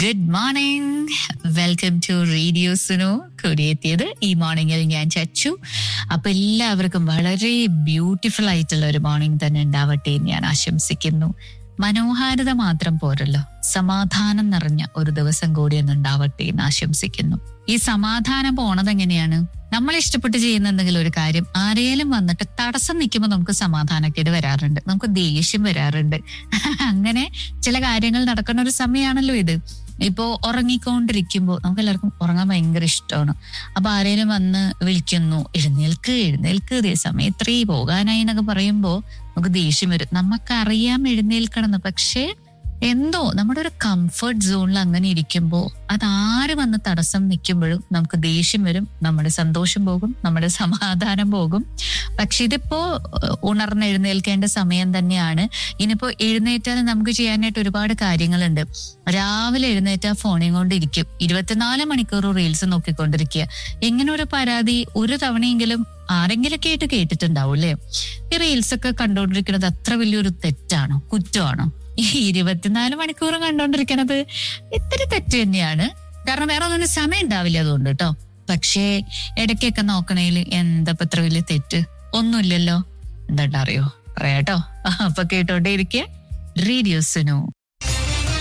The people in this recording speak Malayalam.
good morning welcome to radio Sunu കൂടിയെത്തിയത് ഈ മോർണിംഗിൽ ഞാൻ ചച്ചു അപ്പൊ എല്ലാവർക്കും വളരെ ബ്യൂട്ടിഫുൾ ആയിട്ടുള്ള ഒരു മോർണിംഗ് തന്നെ ഉണ്ടാവട്ടെ എന്ന് ഞാൻ ആശംസിക്കുന്നു മനോഹാരിത മാത്രം പോരല്ലോ സമാധാനം നിറഞ്ഞ ഒരു ദിവസം കൂടി ഒന്ന് ഉണ്ടാവട്ടെ എന്ന് ആശംസിക്കുന്നു ഈ സമാധാനം പോണത് എങ്ങനെയാണ് നമ്മൾ ഇഷ്ടപ്പെട്ട് ചെയ്യുന്ന എന്തെങ്കിലും ഒരു കാര്യം ആരേലും വന്നിട്ട് തടസ്സം നിൽക്കുമ്പോൾ നമുക്ക് സമാധാനക്കേട് വരാറുണ്ട് നമുക്ക് ദേഷ്യം വരാറുണ്ട് അങ്ങനെ ചില കാര്യങ്ങൾ നടക്കുന്ന ഒരു സമയമാണല്ലോ ഇത് ഇപ്പോ ഉറങ്ങിക്കൊണ്ടിരിക്കുമ്പോൾ നമുക്ക് എല്ലാവർക്കും ഉറങ്ങാൻ ഭയങ്കര ഇഷ്ടമാണ് അപ്പൊ ആരേലും വന്ന് വിളിക്കുന്നു എഴുന്നേൽക്ക് എഴുന്നേൽക്ക് ഇതേ സമയം ഇത്രേ പോകാനായി എന്നൊക്കെ പറയുമ്പോ നമുക്ക് ദേഷ്യം വരും നമുക്കറിയാം എഴുന്നേൽക്കണം എന്ന് പക്ഷേ എന്തോ നമ്മുടെ ഒരു കംഫർട്ട് സോണിൽ അങ്ങനെ ഇരിക്കുമ്പോൾ അതാര് വന്ന് തടസ്സം നിൽക്കുമ്പോഴും നമുക്ക് ദേഷ്യം വരും നമ്മുടെ സന്തോഷം പോകും നമ്മുടെ സമാധാനം പോകും പക്ഷെ ഇതിപ്പോ ഏഹ്, ഉണർന്ന് എഴുന്നേൽക്കേണ്ട സമയം തന്നെയാണ് ഇനിയിപ്പോ എഴുന്നേറ്റാൽ നമുക്ക് ചെയ്യാനായിട്ട് ഒരുപാട് കാര്യങ്ങളുണ്ട് രാവിലെ എഴുന്നേറ്റാൽ ഫോണിൽ കൊണ്ടിരിക്കും ഇരുപത്തിനാല് മണിക്കൂർ റീൽസ് നോക്കിക്കൊണ്ടിരിക്കുക ഇങ്ങനെ ഒരു പരാതി ഒരു തവണയെങ്കിലും ആരെങ്കിലൊക്കെ ആയിട്ട് കേട്ടിട്ടുണ്ടാവും അല്ലേ ഈ റീൽസ് ഒക്കെ കണ്ടുകൊണ്ടിരിക്കുന്നത് അത്ര വലിയൊരു തെറ്റാണോ കുറ്റമാണോ ഈ ഇരുപത്തിനാല് മണിക്കൂർ കണ്ടോണ്ടിരിക്കണത് ഇത്തിരി തെറ്റ് തന്നെയാണ് കാരണം വേറെ ഒന്നിനും സമയം ഉണ്ടാവില്ല അതുകൊണ്ട് കേട്ടോ പക്ഷേ ഇടയ്ക്കൊക്കെ നോക്കണേൽ എന്താ ഇപ്പൊ ഇത്ര വലിയ തെറ്റ് ഒന്നുമില്ലല്ലോ എന്താ അറിയോ പറയാട്ടോ അപ്പൊ കേട്ടോണ്ടേ ഇരിക്കുക റേഡിയോസിനു